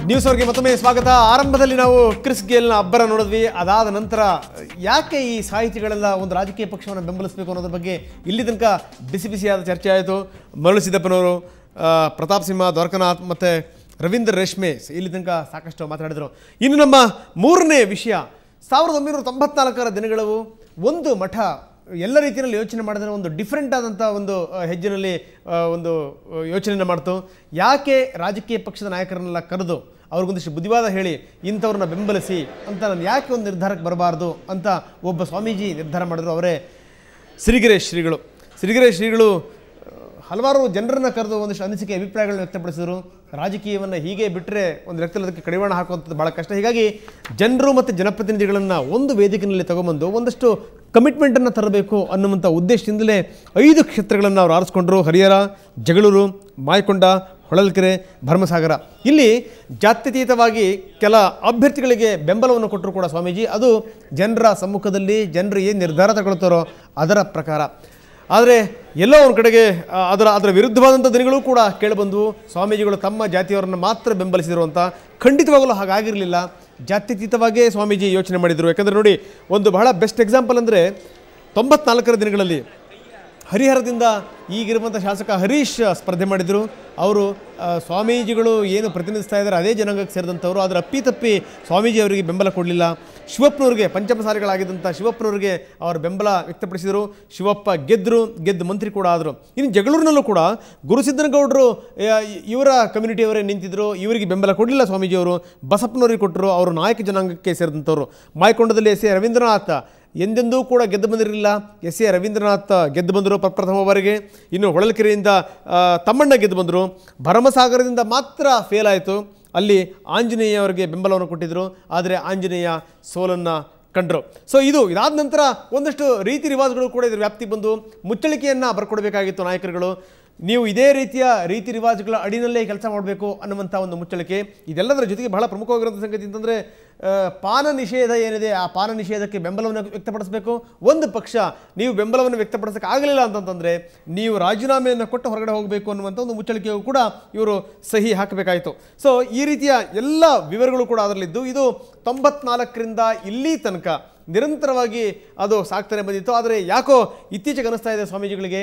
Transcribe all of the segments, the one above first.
News ಅವ್ರಿಗೆ ಮತ್ತೊಮ್ಮೆ ಸ್ವಾಗತ ಆರಂಭದಲ್ಲಿ ನಾವು ಕ್ರಿಸ್ ಗೇಲ್ನ ಅಬ್ಬರ ನೋಡಿದ್ವಿ ಅದಾದ ನಂತರ ಯಾಕೆ ಈ ಸಾಹಿತಿಗಳೆಲ್ಲ ಒಂದು ರಾಜಕೀಯ ಪಕ್ಷವನ್ನು ಬೆಂಬಲಿಸಬೇಕು ಅನ್ನೋದ್ರ ಬಗ್ಗೆ ಇಲ್ಲಿ ತನಕ ಬಿಸಿ ಬಿಸಿಯಾದ ಚರ್ಚೆ ಆಯಿತು ಮರಳು ಸಿದ್ದಪ್ಪನವರು ಆ, ಪ್ರತಾಪ್ ಸಿಂಹ ದ್ವಾರಕನಾಥ್ ಮತ್ತು ರವೀಂದ್ರ ರೇಷ್ಮೆ ಇಲ್ಲಿ ತನಕ ಸಾಕಷ್ಟು ಮಾತಾಡಿದರು ಇನ್ನು ನಮ್ಮ ಮೂರನೇ ವಿಷಯ ಸಾವಿರದ ಒಂಬೈನೂರ ತೊಂಬತ್ನಾಲ್ಕರ ದಿನಗಳವು ಒಂದು ಮಠ ಎಲ್ಲ ರೀತಿಯಲ್ಲಿ ಯೋಚನೆ ಮಾಡಿದ್ರೆ ಒಂದು ಡಿಫ್ರೆಂಟ್ ಆದಂಥ ಒಂದು ಆ, ಹೆಜ್ಜೆನಲ್ಲಿ ಆ, ಒಂದು ಯೋಚನೆಯನ್ನು ಮಾಡ್ತು ಯಾಕೆ ರಾಜಕೀಯ ಪಕ್ಷದ ನಾಯಕರನ್ನೆಲ್ಲ ಕರೆದು ಅವ್ರಿಗೊಂದಿಷ್ಟು ಬುದ್ಧಿವಾದ ಹೇಳಿ ಇಂಥವ್ರನ್ನ ಬೆಂಬಲಿಸಿ ಅಂತ ನಾನು ಯಾಕೆ ಒಂದು ನಿರ್ಧಾರಕ್ಕೆ ಬರಬಾರ್ದು ಅಂತ ಒಬ್ಬ ಸ್ವಾಮೀಜಿ ನಿರ್ಧಾರ ಮಾಡಿದ್ರು ಅವರೇ ಸಿರಿಗೆರೆ ಶ್ರೀಗಳು ಸಿರಿಗೆರೆ ಶ್ರೀಗಳು ಆ, ಹಲವಾರು ಜನರನ್ನ ಕರೆದು ಒಂದಿಷ್ಟು ಅನಿಸಿಕೆ ಅಭಿಪ್ರಾಯಗಳನ್ನ ವ್ಯಕ್ತಪಡಿಸಿದರು ರಾಜಕೀಯವನ್ನು ಹೀಗೆ ಬಿಟ್ಟರೆ ಒಂದು ಲೆಕ್ಕದಲ್ಲಿ ಅದಕ್ಕೆ ಕಡಿವಾಣ ಹಾಕುವಂಥದ್ದು ಭಾಳ ಕಷ್ಟ ಹೀಗಾಗಿ ಜನರು ಮತ್ತು ಜನಪ್ರತಿನಿಧಿಗಳನ್ನು ಒಂದು ವೇದಿಕೆಯಲ್ಲಿ ತಗೊಂಬಂದು ಒಂದಷ್ಟು ಕಮಿಟ್ಮೆಂಟನ್ನು ತರಬೇಕು ಅನ್ನುವಂಥ ಉದ್ದೇಶದಿಂದಲೇ ಐದು ಕ್ಷೇತ್ರಗಳನ್ನು ಅವರು ಆರಿಸ್ಕೊಂಡ್ರು ಹರಿಹರ ಜಗಳೂರು ಮಾಯಕೊಂಡ ಹೊಳಲ್ಕೆರೆ ಭರಮಸಾಗರ ಇಲ್ಲಿ ಜಾತ್ಯತೀತವಾಗಿ ಕೆಲ ಅಭ್ಯರ್ಥಿಗಳಿಗೆ ಬೆಂಬಲವನ್ನು ಕೊಟ್ಟರು ಕೂಡ ಸ್ವಾಮೀಜಿ ಅದು ಜನರ ಸಮ್ಮುಖದಲ್ಲಿ ಜನರು ಏನು ನಿರ್ಧಾರ ತಗೊಳ್ತಾರೋ ಅದರ ಪ್ರಕಾರ ಆದರೆ ಎಲ್ಲೋ ಒಂದು ಕಡೆಗೆ ಆ, ಅದರ ಅದರ ವಿರುದ್ಧವಾದಂಥ ದಿನಗಳು ಕೂಡ ಕೇಳಿಬಂದವು ಸ್ವಾಮೀಜಿಗಳು ತಮ್ಮ ಜಾತಿಯವರನ್ನು ಮಾತ್ರ ಬೆಂಬಲಿಸಿದರು ಅಂತ ಖಂಡಿತವಾಗಲೂ ಹಾಗಾಗಿರಲಿಲ್ಲ ಜಾತ್ಯತೀತವಾಗೇ ಸ್ವಾಮೀಜಿ ಯೋಚನೆ ಮಾಡಿದರು ಯಾಕಂದರೆ ನೋಡಿ ಒಂದು ಬಹಳ ಬೆಸ್ಟ್ ಎಕ್ಸಾಂಪಲ್ ಅಂದರೆ ತೊಂಬತ್ನಾಲ್ಕರ ದಿನಗಳಲ್ಲಿ ಹರಿಹರದಿಂದ ಈಗಿರುವಂಥ ಶಾಸಕ ಹರೀಶ್ ಸ್ಪರ್ಧೆ ಮಾಡಿದರು ಅವರು ಆ, ಸ್ವಾಮೀಜಿಗಳು ಏನು ಪ್ರತಿನಿಧಿಸ್ತಾ ಇದ್ದಾರೆ ಅದೇ ಜನಾಂಗಕ್ಕೆ ಸೇರಿದಂಥವ್ರು ಆದರೆ ಅಪ್ಪಿತಪ್ಪಿ ಸ್ವಾಮೀಜಿ ಅವರಿಗೆ ಬೆಂಬಲ ಕೊಡಲಿಲ್ಲ ಶಿವಪ್ಪನವ್ರಿಗೆ ಪಂಚಮಸಾರಿಗಳಾಗಿದ್ದಂಥ ಶಿವಪ್ಪನವ್ರಿಗೆ ಅವರ ಬೆಂಬಲ ವ್ಯಕ್ತಪಡಿಸಿದರು ಶಿವಪ್ಪ ಗೆದ್ದರು ಗೆದ್ದು ಮಂತ್ರಿ ಕೂಡ ಆದರು ಇನ್ನು ಜಗಳೂರಿನಲ್ಲೂ ಕೂಡ ಗುರುಸಿದ್ದನಗೌಡರು ಆ, ಇವರ ಕಮ್ಯುನಿಟಿಯವರೇ ನಿಂತಿದ್ದರು ಇವರಿಗೆ ಬೆಂಬಲ ಕೊಡಲಿಲ್ಲ ಸ್ವಾಮೀಜಿಯವರು ಬಸಪ್ಪನವರಿಗೆ ಕೊಟ್ಟರು ಅವರು ನಾಯಕ ಜನಾಂಗಕ್ಕೆ ಸೇರಿದಂಥವ್ರು ಮಾಯಕೊಂಡದಲ್ಲಿ ಎಸ್ ಎ ರವೀಂದ್ರನಾಥ ಎಂದೆಂದೂ ಕೂಡ ಗೆದ್ದು ಬಂದಿರಲಿಲ್ಲ ಎಸ್ ಎ ರವೀಂದ್ರನಾಥ್ ಗೆದ್ದು ಬಂದರು ಪ್ರಪ್ರಥಮ ಬಾರಿಗೆ ಇನ್ನು ಹೊಳಲ್ಕೆರೆಯಿಂದ ಆ, ತಮ್ಮಣ್ಣ ಗೆದ್ದು ಬಂದರು ಭರಮಸಾಗರದಿಂದ ಮಾತ್ರ ಫೇಲ್ ಆಯಿತು ಅಲ್ಲಿ ಆಂಜನೇಯ ಅವರಿಗೆ ಬೆಂಬಲವನ್ನು ಕೊಟ್ಟಿದ್ದರು ಆದರೆ ಆಂಜನೇಯ ಸೋಲನ್ನು ಕಂಡ್ರು ಸೊ ಇದು ಇದಾದ ನಂತರ ಒಂದಷ್ಟು ರೀತಿ ರಿವಾಜುಗಳು ಕೂಡ ಇದ್ರ ವ್ಯಾಪ್ತಿಗೆ ಬಂದು ಮುಚ್ಚಳಿಕೆಯನ್ನು ಬರ್ಕೊಡ್ಬೇಕಾಗಿತ್ತು ನಾಯಕರುಗಳು ನೀವು ಇದೇ ರೀತಿಯ ರೀತಿ ರಿವಾಜುಗಳ ಅಡಿನಲ್ಲೇ ಕೆಲಸ ಮಾಡಬೇಕು ಅನ್ನುವಂಥ ಒಂದು ಮುಚ್ಚಳಿಕೆ ಇದೆಲ್ಲದರ ಜೊತೆಗೆ ಬಹಳ ಪ್ರಮುಖವಾಗಿರುವಂಥ ಸಂಗತಿ ಅಂತಂದರೆ ಆ, ಪಾನ ನಿಷೇಧ ಏನಿದೆ ಆ ಪಾನ ನಿಷೇಧಕ್ಕೆ ಬೆಂಬಲವನ್ನು ವ್ಯಕ್ತಪಡಿಸಬೇಕು ಒಂದು ಪಕ್ಷ ನೀವು ಬೆಂಬಲವನ್ನು ವ್ಯಕ್ತಪಡಿಸೋಕೆ ಆಗಲಿಲ್ಲ ಅಂತಂತಂದರೆ ನೀವು ರಾಜೀನಾಮೆಯನ್ನು ಕೊಟ್ಟು ಹೊರಗಡೆ ಹೋಗಬೇಕು ಅನ್ನುವಂಥ ಒಂದು ಮುಚ್ಚಳಿಕೆಯು ಕೂಡ ಇವರು ಸಹಿ ಹಾಕಬೇಕಾಯಿತು ಸೊ ಈ ರೀತಿಯ ಎಲ್ಲ ವಿವರಗಳು ಕೂಡ ಅದರಲ್ಲಿದ್ದು ಇದು ತೊಂಬತ್ನಾಲ್ಕರಿಂದ ಇಲ್ಲಿ ತನಕ ನಿರಂತರವಾಗಿ ಅದು ಸಾಕ್ತಾನೆ ಬಂದಿತ್ತು ಆದರೆ ಯಾಕೋ ಇತ್ತೀಚೆಗೆ ಅನಿಸ್ತಾ ಇದೆ ಸ್ವಾಮೀಜಿಗಳಿಗೆ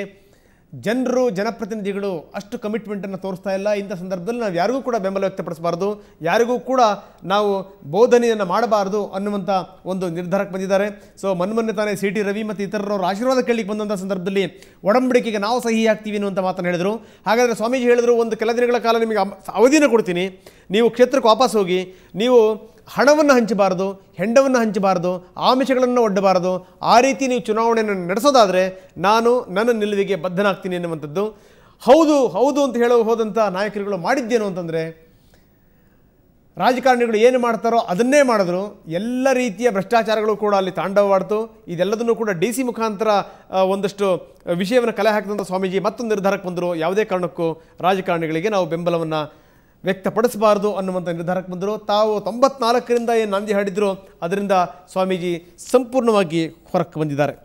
ಜನರು ಜನಪ್ರತಿನಿಧಿಗಳು ಅಷ್ಟು ಕಮಿಟ್ಮೆಂಟನ್ನು ತೋರಿಸ್ತಾ ಇಲ್ಲ ಇಂಥ ಸಂದರ್ಭದಲ್ಲಿ ನಾವು ಯಾರಿಗೂ ಕೂಡ ಬೆಂಬಲ ವ್ಯಕ್ತಪಡಿಸಬಾರ್ದು ಯಾರಿಗೂ ಕೂಡ ನಾವು ಬೋಧನೆಯನ್ನು ಮಾಡಬಾರ್ದು ಅನ್ನುವಂಥ ಒಂದು ನಿರ್ಧಾರಕ್ಕೆ ಬಂದಿದ್ದಾರೆ ಸೊ ಮೊನ್ನೆ ತಾನೇ ಸಿ ಟಿ ರವಿ ಮತ್ತು ಇತರರವರು ಆಶೀರ್ವಾದ ಕೇಳಲಿಕ್ಕೆ ಬಂದಂಥ ಸಂದರ್ಭದಲ್ಲಿ ಒಡಂಬಡಿಕೆಗೆ ನಾವು ಸಹಿ ಹಾಕ್ತೀವಿ ಅನ್ನುವಂಥ ಮಾತನ್ನು ಹೇಳಿದರು ಹಾಗಾದರೆ ಸ್ವಾಮೀಜಿ ಹೇಳಿದರು ಒಂದು ಕೆಲ ದಿನಗಳ ಕಾಲ ನಿಮಗೆ ಅಮ- ಅವಧಿನ ಕೊಡ್ತೀನಿ ನೀವು ಕ್ಷೇತ್ರಕ್ಕೆ ವಾಪಸ್ ಹೋಗಿ ನೀವು ಹಣವನ್ನು ಹಂಚಬಾರದು ಹೆಂಡವನ್ನು ಹಂಚಬಾರದು ಆಮಿಷಗಳನ್ನು ಒಡ್ಡಬಾರದು ಆ ರೀತಿ ನೀವು ಚುನಾವಣೆಯನ್ನು ನಡೆಸೋದಾದರೆ ನಾನು ನನ್ನ ನಿಲುವಿಗೆ ಬದ್ಧನಾಗ್ತೀನಿ ಅನ್ನುವಂಥದ್ದು ಹೌದು ಹೌದು ಅಂತ ಹೇಳೋ ಹೋದಂಥ ನಾಯಕರುಗಳು ಮಾಡಿದ್ದೇನು ಅಂತಂದರೆ ರಾಜಕಾರಣಿಗಳು ಏನು ಮಾಡ್ತಾರೋ ಅದನ್ನೇ ಮಾಡಿದ್ರು ಎಲ್ಲ ರೀತಿಯ ಭ್ರಷ್ಟಾಚಾರಗಳು ಕೂಡ ಅಲ್ಲಿ ತಾಂಡವವಾಡ್ತು ಇದೆಲ್ಲದನ್ನು ಕೂಡ ಡಿ ಸಿ ಮುಖಾಂತರ ಆ, ಒಂದಷ್ಟು ವಿಷಯವನ್ನು ಕಲೆ ಹಾಕಿದಂಥ ಸ್ವಾಮೀಜಿ ಮತ್ತೊಂದು ನಿರ್ಧಾರಕ್ಕೆ ಬಂದರು ಯಾವುದೇ ಕಾರಣಕ್ಕೂ ರಾಜಕಾರಣಿಗಳಿಗೆ ನಾವು ಬೆಂಬಲವನ್ನು ವ್ಯಕ್ತಪಡಿಸಬಾರ್ದು ಅನ್ನುವಂಥ ನಿರ್ಧಾರಕ್ಕೆ ಬಂದರು ತಾವು ತೊಂಬತ್ನಾಲ್ಕರಿಂದ ಏನು ನಾಂದಿ ಹಾಡಿದ್ರು ಅದರಿಂದ ಸ್ವಾಮೀಜಿ ಸಂಪೂರ್ಣವಾಗಿ ಹೊರಕ್ಕೆ ಬಂದಿದ್ದಾರೆ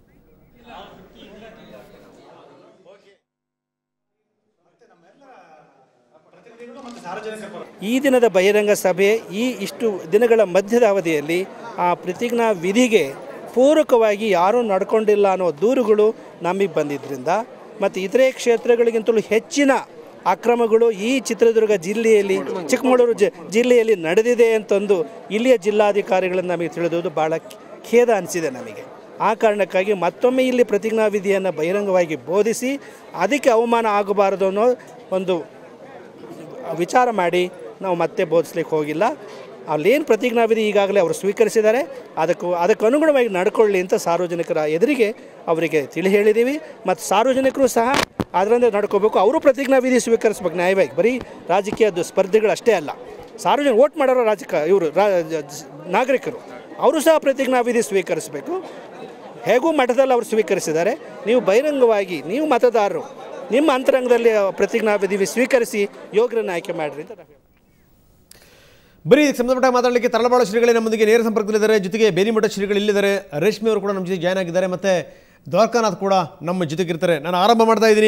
ಈ ದಿನದ ಬಹಿರಂಗ ಸಭೆ ಈ ಇಷ್ಟು ದಿನಗಳ ಮಧ್ಯದ ಅವಧಿಯಲ್ಲಿ ಆ ಪ್ರತಿಜ್ಞಾ ವಿಧಿಗೆ ಪೂರಕವಾಗಿ ಯಾರೂ ನಡ್ಕೊಂಡಿಲ್ಲ ಅನ್ನೋ ದೂರುಗಳು ನಮಗೆ ಬಂದಿದ್ದರಿಂದ ಮತ್ತು ಇತರೆ ಕ್ಷೇತ್ರಗಳಿಗಿಂತಲೂ ಹೆಚ್ಚಿನ ಅಕ್ರಮಗಳು ಈ ಚಿತ್ರದುರ್ಗ ಜಿಲ್ಲೆಯಲ್ಲಿ ಚಿಕ್ಕಮಗಳೂರು ಜ ಜಿಲ್ಲೆಯಲ್ಲಿ ನಡೆದಿದೆ ಅಂತಂದು ಇಲ್ಲಿಯ ಜಿಲ್ಲಾಧಿಕಾರಿಗಳನ್ನು ನಮಗೆ ತಿಳಿದುದು ಭಾಳ ಖೇದ ಅನಿಸಿದೆ ನಮಗೆ ಆ ಕಾರಣಕ್ಕಾಗಿ ಮತ್ತೊಮ್ಮೆ ಇಲ್ಲಿ ಪ್ರತಿಜ್ಞಾ ವಿಧಿಯನ್ನು ಬಹಿರಂಗವಾಗಿ ಬೋಧಿಸಿ ಅದಕ್ಕೆ ಅವಮಾನ ಆಗಬಾರದು ಅನ್ನೋ ಒಂದು ವಿಚಾರ ಮಾಡಿ ನಾವು ಮತ್ತೆ ಬೋಧಿಸ್ಲಿಕ್ಕೆ ಹೋಗಿಲ್ಲ ಅಲ್ಲೇನು ಪ್ರತಿಜ್ಞಾವಿಧಿ ಈಗಾಗಲೇ ಅವರು ಸ್ವೀಕರಿಸಿದ್ದಾರೆ ಅದಕ್ಕೂ ಅದಕ್ಕೆ ಅನುಗುಣವಾಗಿ ನಡ್ಕೊಳ್ಳಿ ಅಂತ ಸಾರ್ವಜನಿಕರ ಎದುರಿಗೆ ಅವರಿಗೆ ತಿಳಿ ಹೇಳಿದ್ದೀವಿ ಮತ್ತು ಸಾರ್ವಜನಿಕರು ಸಹ ಅದರಂತೆ ನಡ್ಕೋಬೇಕು ಅವರು ಪ್ರತಿಜ್ಞಾವಿಧಿ ಸ್ವೀಕರಿಸ್ಬೇಕು ನ್ಯಾಯವಾಗಿ ಬರೀ ರಾಜಕೀಯ ಸ್ಪರ್ಧೆಗಳು ಅಷ್ಟೇ ಅಲ್ಲ ಸಾರ್ವಜನಿಕ ವೋಟ್ ಮಾಡೋರು ರಾಜಕ ಇವರು ರಾ ಜ- ಜ- ನಾಗರಿಕರು ಅವರು ಸಹ ಪ್ರತಿಜ್ಞಾವಿಧಿ ಸ್ವೀಕರಿಸಬೇಕು ಹೇಗೂ ಮಠದಲ್ಲಿ ಅವರು ಸ್ವೀಕರಿಸಿದ್ದಾರೆ ನೀವು ಬಹಿರಂಗವಾಗಿ ನೀವು ಮತದಾರರು ನಿಮ್ಮ ಅಂತರಂಗದಲ್ಲಿ ಪ್ರತಿಜ್ಞಾವಿಧಿ ಸ್ವೀಕರಿಸಿ ಯೋಗ್ಯರನ್ನು ಆಯ್ಕೆ ಮಾಡಿರಿ ಅಂತ ನಾವು ಬರೀ ಇದಕ್ಕೆ ಸಂಬಂಧಪಟ್ಟ ಮಾತಾಡಲಿಕ್ಕೆ ತರಳಬಾಳು ಶ್ರೀಗಳೇ ನಮ್ಮೊಂದಿಗೆ ನೇರ ಸಂಪರ್ಕದಲ್ಲಿದ್ದಾರೆ ಜೊತೆಗೆ ಬೇರಿಮಠ ಶ್ರೀಗಳು ಇಲ್ಲಿದ್ದಾರೆ ರೇಷ್ಮೆ ಅವರು ಕೂಡ ನಮ್ಮ ಜೊತೆ ಜಾಯ್ನ್ ಆಗಿದ್ದಾರೆ ಮತ್ತು ದ್ವಾರಕಾನಾಥ್ ಕೂಡ ನಮ್ಮ ಜೊತೆಗಿರ್ತಾರೆ ನಾನು ಆರಂಭ ಮಾಡ್ತಾ ಇದ್ದೀನಿ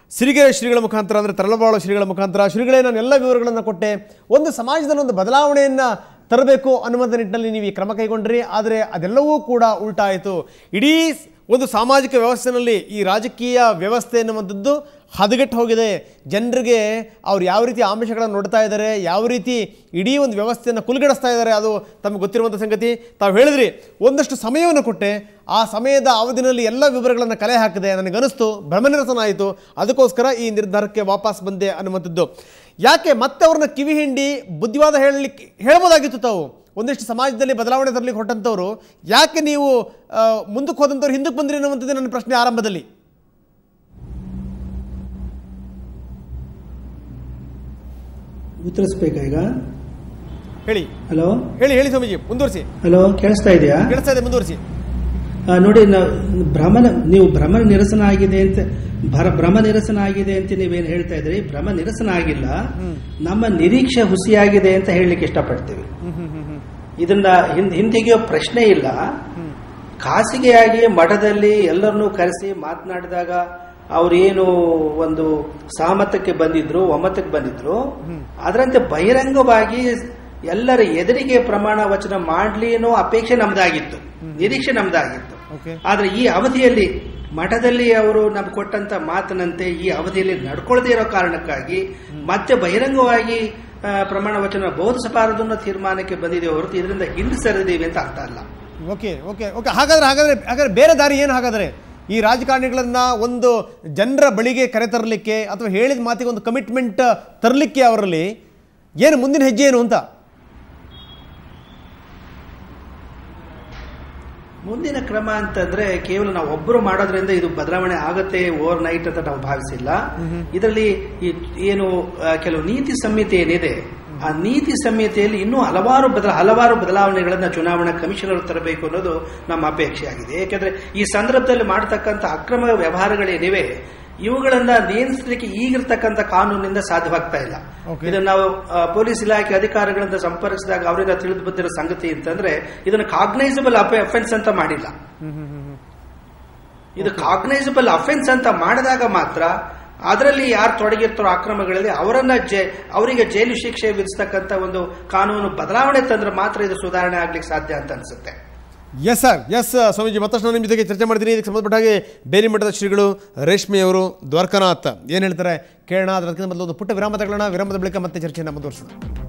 ಸಿರಿಗೆರೆ ಶ್ರೀಗಳ ಮುಖಾಂತರ ಅಂದರೆ ತರಳಬಾಳು ಶ್ರೀಗಳ ಮುಖಾಂತರ ಶ್ರೀಗಳೇ ನಾನು ಎಲ್ಲ ವಿವರಗಳನ್ನು ಕೊಟ್ಟೆ ಒಂದು ಸಮಾಜದಲ್ಲಿ ಒಂದು ಬದಲಾವಣೆಯನ್ನು ತರಬೇಕು ಅನ್ನುವಂಥ ನಿಟ್ಟಿನಲ್ಲಿ ನೀವು ಈ ಕ್ರಮ ಕೈಗೊಂಡ್ರಿ ಆದರೆ ಅದೆಲ್ಲವೂ ಕೂಡ ಉಲ್ಟಾಯಿತು ಇಡೀ ಒಂದು ಸಾಮಾಜಿಕ ವ್ಯವಸ್ಥೆಯಲ್ಲಿ ಈ ರಾಜಕೀಯ ವ್ಯವಸ್ಥೆ ಎನ್ನುವಂಥದ್ದು ಹದಗೆಟ್ಟು ಹೋಗಿದೆ ಜನರಿಗೆ ಅವ್ರು ಯಾವ ರೀತಿ ಆಮಿಷಗಳನ್ನು ನೋಡ್ತಾ ಇದ್ದಾರೆ ಯಾವ ರೀತಿ ಇಡೀ ಒಂದು ವ್ಯವಸ್ಥೆಯನ್ನು ಕುಲುಗಡಿಸ್ತಾ ಇದ್ದಾರೆ ಅದು ತಮಗೆ ಗೊತ್ತಿರುವಂಥ ಸಂಗತಿ ತಾವು ಹೇಳಿದ್ರಿ ಒಂದಷ್ಟು ಸಮಯವನ್ನು ಕೊಟ್ಟೆ ಆ ಸಮಯದ ಅವಧಿನಲ್ಲಿ ಎಲ್ಲ ವಿವರಗಳನ್ನು ಕಲೆ ಹಾಕಿದೆ ನನಗನಿಸ್ತು ಭ್ರಮನಿರಸನ ಆಯಿತು ಅದಕ್ಕೋಸ್ಕರ ಈ ನಿರ್ಧಾರಕ್ಕೆ ವಾಪಸ್ ಬಂದೆ ಅನ್ನುವಂಥದ್ದು ಯಾಕೆ ಮತ್ತೆ ಅವ್ರನ್ನ ಕಿವಿ ಹಿಂಡಿ ಬುದ್ಧಿವಾದ ಹೇಳಲಿಕ್ಕೆ ಹೇಳ್ಬೋದಾಗಿತ್ತು ತಾವು ಒಂದಿಷ್ಟು ಸಮಾಜದಲ್ಲಿ ಬದಲಾವಣೆ ತರಲಿಕ್ಕೆ ಹೊರಟಂಥವ್ರು ಯಾಕೆ ನೀವು ಆ, ಮುಂದಕ್ಕೆ ಹೋದಂಥವ್ರು ಹಿಂದಕ್ಕೆ ಬಂದ್ರಿ ಅನ್ನುವಂಥದ್ದು ನನ್ನ ಪ್ರಶ್ನೆ ಆರಂಭದಲ್ಲಿ ಉತ್ತರಿಸ್ಬೇಕಾ ಈಗ ಹೇಳಿ ಹಲೋ ಹೇಳಿ ಹೇಳಿ ಸ್ವಾಮೀಜಿ ಮುಂದುವರಿಸಿ ಹಲೋ ಕೇಳಿಸ್ತಾ ಇದೆಯಾ ಕೇಳಿಸ್ತಾ ಇದೆ ಮುಂದುವರಿಸಿ ಆ, ನೋಡಿ ನಾವು ಭ್ರಮಣ ನೀವು ಭ್ರಮ ನಿರಸನ ಆಗಿದೆ ಅಂತ ಭರ ಭ್ರಮ ನಿರಸನ ಆಗಿದೆ ಅಂತ ನೀವೇನು ಹೇಳ್ತಾ ಇದ್ರಿ ಭ್ರಮ ನಿರಸನ ಆಗಿಲ್ಲ ನಮ್ಮ ನಿರೀಕ್ಷೆ ಹುಸಿಯಾಗಿದೆ ಅಂತ ಹೇಳಲಿಕ್ಕೆ ಇಷ್ಟಪಡ್ತೀವಿ ಇದನ್ನ ಹಿಂದ್ ಹಿಂದಿಗೆಯೋ ಪ್ರಶ್ನೆ ಇಲ್ಲ ಖಾಸಗಿಯಾಗಿ ಮಠದಲ್ಲಿ ಎಲ್ಲರನ್ನೂ ಕರೆಸಿ ಮಾತನಾಡಿದಾಗ ಅವ್ರೇನು ಒಂದು ಸಹಮತಕ್ಕೆ ಬಂದಿದ್ರು ಒಮ್ಮತಕ್ಕೆ ಬಂದಿದ್ರು ಅದರಂತೆ ಬಹಿರಂಗವಾಗಿ ಎಲ್ಲರ ಎದುರಿಗೆ ಪ್ರಮಾಣ ವಚನ ಮಾಡ್ಲಿ ಅನ್ನೋ ಅಪೇಕ್ಷೆ ನಮ್ದಾಗಿತ್ತು ನಿರೀಕ್ಷೆ ನಮ್ದಾಗಿತ್ತು ಓಕೆ ಆದ್ರೆ ಈ ಅವಧಿಯಲ್ಲಿ ಮಠದಲ್ಲಿ ಅವರು ನಮ್ಗೆ ಕೊಟ್ಟಂತ ಮಾತಿನಂತೆ ಈ ಅವಧಿಯಲ್ಲಿ ನಡ್ಕೊಳ್ಳದೇ ಇರೋ ಕಾರಣಕ್ಕಾಗಿ ಮತ್ತೆ ಬಹಿರಂಗವಾಗಿ ಆ, ಪ್ರಮಾಣ ವಚನ ಬೋಧಿಸಬಾರದು ಅನ್ನೋ ತೀರ್ಮಾನಕ್ಕೆ ಬಂದಿದೆ ಹೊರತು ಇದರಿಂದ ಹಿಂದೆ ಸರಿದೀವಿ ಅಂತ ಅರ್ಥ ಅಲ್ಲ ಓಕೆ ಓಕೆ ಓಕೆ ಹಾಗಾದ್ರೆ ಹಾಗಾದ್ರೆ ಹಾಗಾದ್ರೆ ಬೇರೆ ದಾರಿ ಏನು ಹಾಗಾದ್ರೆ ಈ ರಾಜಕಾರಣಿಗಳನ್ನ ಒಂದು ಜನರ ಬಳಿಗೆ ಕರೆತರಲಿಕ್ಕೆ ಅಥವಾ ಹೇಳಿದ ಮಾತಿಗೆ ಒಂದು ಕಮಿಟ್ಮೆಂಟ್ ತರಲಿಕ್ಕೆ ಅವರಲ್ಲಿ ಏನು ಮುಂದಿನ ಹೆಜ್ಜೆ ಏನು ಅಂತ ಮುಂದಿನ ಕ್ರಮ ಅಂತಂದ್ರೆ ಕೇವಲ ನಾವು ಒಬ್ಬರು ಮಾಡೋದ್ರಿಂದ ಇದು ಬದಲಾವಣೆ ಆಗತ್ತೆ ಓವರ್ ನೈಟ್ ಅಂತ ನಾವು ಭಾವಿಸಿಲ್ಲ ಇದರಲ್ಲಿ ಈ ಏನು ಆ, ಕೆಲವು ನೀತಿ ಸಂಹಿತೆ ಏನಿದೆ ಆ ನೀತಿ ಸಂಹಿತೆಯಲ್ಲಿ ಇನ್ನೂ ಹಲವಾರು ಬದಲ ಹಲವಾರು ಬದಲಾವಣೆಗಳನ್ನ ಚುನಾವಣಾ ಕಮಿಷನರ್ ತರಬೇಕು ಅನ್ನೋದು ನಮ್ಮ ಅಪೇಕ್ಷೆ ಆಗಿದೆ ಯಾಕಂದ್ರೆ ಈ ಸಂದರ್ಭದಲ್ಲಿ ಮಾಡತಕ್ಕಂಥ ಅಕ್ರಮ ವ್ಯವಹಾರಗಳೇನಿವೆ ಇವುಗಳನ್ನ ನಿಯಂತ್ರಿಸಲಿಕ್ಕೆ ಈಗಿರ್ತಕ್ಕಂಥ ಕಾನೂನಿನಿಂದ ಸಾಧ್ಯವಾಗ್ತಾ ಇಲ್ಲ Okay. ಇದನ್ನ ನಾವು ಆ, ಪೊಲೀಸ್ ಇಲಾಖೆ ಅಧಿಕಾರಿಗಳಿಂದ ಸಂಪರ್ಕಿಸಿದಾಗ ಅವರಿಂದ ತಿಳಿದು ಬಂದಿರೋ ಸಂಗತಿ ಅಂತಂದ್ರೆ ಇದನ್ನು ಕಾಗ್ನೈಸಬಲ್ ಅಫೆನ್ಸ್ ಅಂತ ಮಾಡಿಲ್ಲ ಇದು ಕಾಗ್ನೈಸಬಲ್ ಅಫೆನ್ಸ್ ಅಂತ ಮಾಡಿದಾಗ ಮಾತ್ರ ಅದರಲ್ಲಿ ಯಾರು ತೊಡಗಿರ್ತಾರೋ ಅಕ್ರಮಗಳಲ್ಲಿ ಅವರನ್ನ ಜೆ ಅವರಿಗೆ ಜೈಲು ಶಿಕ್ಷೆ ವಿಧಿಸ್ತಕ್ಕಂಥ ಒಂದು ಕಾನೂನು ಬದಲಾವಣೆ ತಂದ್ರೆ ಮಾತ್ರ ಇದು ಸುಧಾರಣೆ ಆಗ್ಲಿಕ್ಕೆ ಸಾಧ್ಯ ಅಂತ ಅನ್ಸುತ್ತೆ ಎಸ್ ಸರ್ ಎಸ್ ಸ್ವಾಮೀಜಿ ಮತ್ತಷ್ಟು ನಾನು ನಿಮ್ಮ ಜೊತೆಗೆ ಚರ್ಚೆ ಮಾಡ್ತೀನಿ ಇದಕ್ಕೆ ಸಂಬಂಧಪಟ್ಟ ಹಾಗೆ ಬೇರೆ ಮಠದ ಶ್ರೀಗಳು ರೇಷ್ಮೆಯವರು ದ್ವಾರಕನಾಥ್ ಏನು ಹೇಳ್ತಾರೆ ಕೇಳೋಣ ಅದಕ್ಕಿಂತ ಮೊದಲು ಒಂದು ಪುಟ್ಟ ವಿರಾಮ ತಗೊಳ್ಳೋಣ ವಿರಾಮದ ಬಳಿಕ ಮತ್ತೆ ಚರ್ಚೆಯನ್ನು ಮುಂದುವರಿಸೋಣ